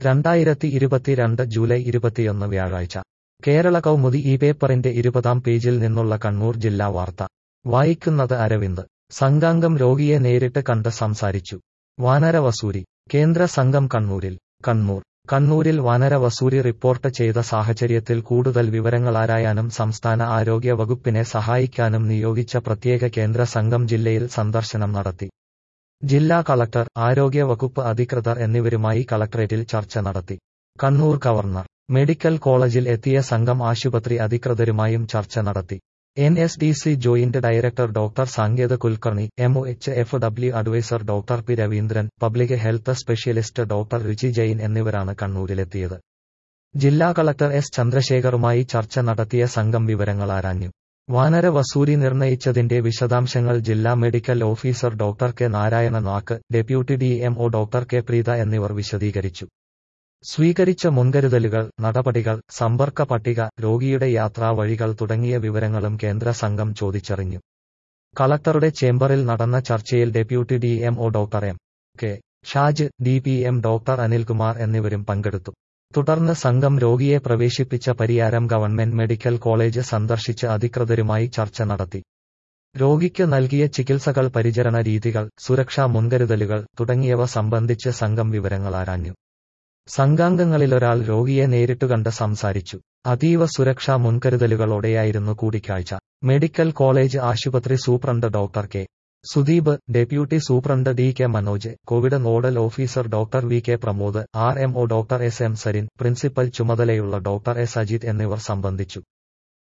രണ്ടായിരത്തി ഇരുപത്തിരണ്ട് ജൂലൈ ഇരുപത്തിയൊന്ന് വ്യാഴാഴ്ച കേരള കൗമുദി ഈ പേപ്പറിന്റെ ഇരുപതാം പേജിൽ നിന്നുള്ള കണ്ണൂർ ജില്ലാ വാർത്ത വായിക്കുന്നത് അരവിന്ദ് സംഘാംഗം രോഗിയെ നേരിട്ട് കണ്ട് സംസാരിച്ചു വാനര വസൂരി കേന്ദ്ര സംഘം കണ്ണൂരിൽ കണ്ണൂർ കണ്ണൂരിൽ വാനര വസൂരി റിപ്പോർട്ട് ചെയ്ത സാഹചര്യത്തിൽ കൂടുതൽ വിവരങ്ങളാരായാനും സംസ്ഥാന ആരോഗ്യ വകുപ്പിനെ സഹായിക്കാനും നിയോഗിച്ച പ്രത്യേക കേന്ദ്ര സംഘം ജില്ലയിൽ സന്ദർശനം നടത്തി ജില്ലാ കളക്ടർ ആരോഗ്യ വകുപ്പ് അധികൃതർ എന്നിവരുമായി കളക്ടറേറ്റിൽ ചർച്ച നടത്തി കണ്ണൂർ ഗവർണർ മെഡിക്കൽ കോളേജിൽ എത്തിയ സംഘം ആശുപത്രി അധികൃതരുമായും ചർച്ച നടത്തി N S D C joint director doctor Sanket Kulkarni M O H F W advisor doctor P Raveendran public health specialist doctor Ruchi Jain എന്നിവരാണ് കണ്ണൂരിലെത്തിയത് ജില്ലാ കളക്ടർ എസ് ചന്ദ്രശേഖറുമായി ചർച്ച നടത്തിയ സംഘം വിവരങ്ങൾ ആരാഞ്ഞു വാനര വസൂരി നിർണയിച്ചതിന്റെ വിശദാംശങ്ങൾ ജില്ലാ medical officer doctor K Narayana Naik deputy D M O doctor K Preetha എന്നിവർ വിശദീകരിച്ചു സ്വീകരിച്ച മുൻകരുതലുകൾ നടപടികൾ സമ്പർക്ക പട്ടിക രോഗിയുടെ യാത്രാ വഴികൾ തുടങ്ങിയ വിവരങ്ങളും കേന്ദ്ര സംഘം ചോദിച്ചറിഞ്ഞു കളക്ടറുടെ ചേംബറിൽ നടന്ന ചർച്ചയിൽ deputy D M O doctor M K Shaj D P M doctor Anilkumar എന്നിവരും പങ്കെടുത്തു തുടർന്ന് സംഘം രോഗിയെ പ്രവേശിപ്പിച്ച പരിയാരം ഗവൺമെന്റ് മെഡിക്കൽ കോളേജ് സന്ദർശിച്ച് അധികൃതരുമായി ചർച്ച നടത്തി രോഗിക്ക് നൽകിയ ചികിത്സകൾ പരിചരണ രീതികൾ സുരക്ഷാ മുൻകരുതലുകൾ തുടങ്ങിയവ സംബന്ധിച്ച് സംഘം വിവരങ്ങൾ ആരാഞ്ഞു സംഘാംഗങ്ങളിലൊരാൾ രോഗിയെ നേരിട്ട് കണ്ട് സംസാരിച്ചു അതീവ സുരക്ഷാ മുൻകരുതലുകളോടെയായിരുന്നു കൂടിക്കാഴ്ച മെഡിക്കൽ കോളേജ് ആശുപത്രി superintendent doctor K Sudeep deputy superintendent D K Manoj Covid nodal officer doctor V K Pramod R M O doctor S M Sarin principal ചുമതലയുള്ള ഡോക്ടർ എസ് അജിത് എന്നിവർ സംബന്ധിച്ചു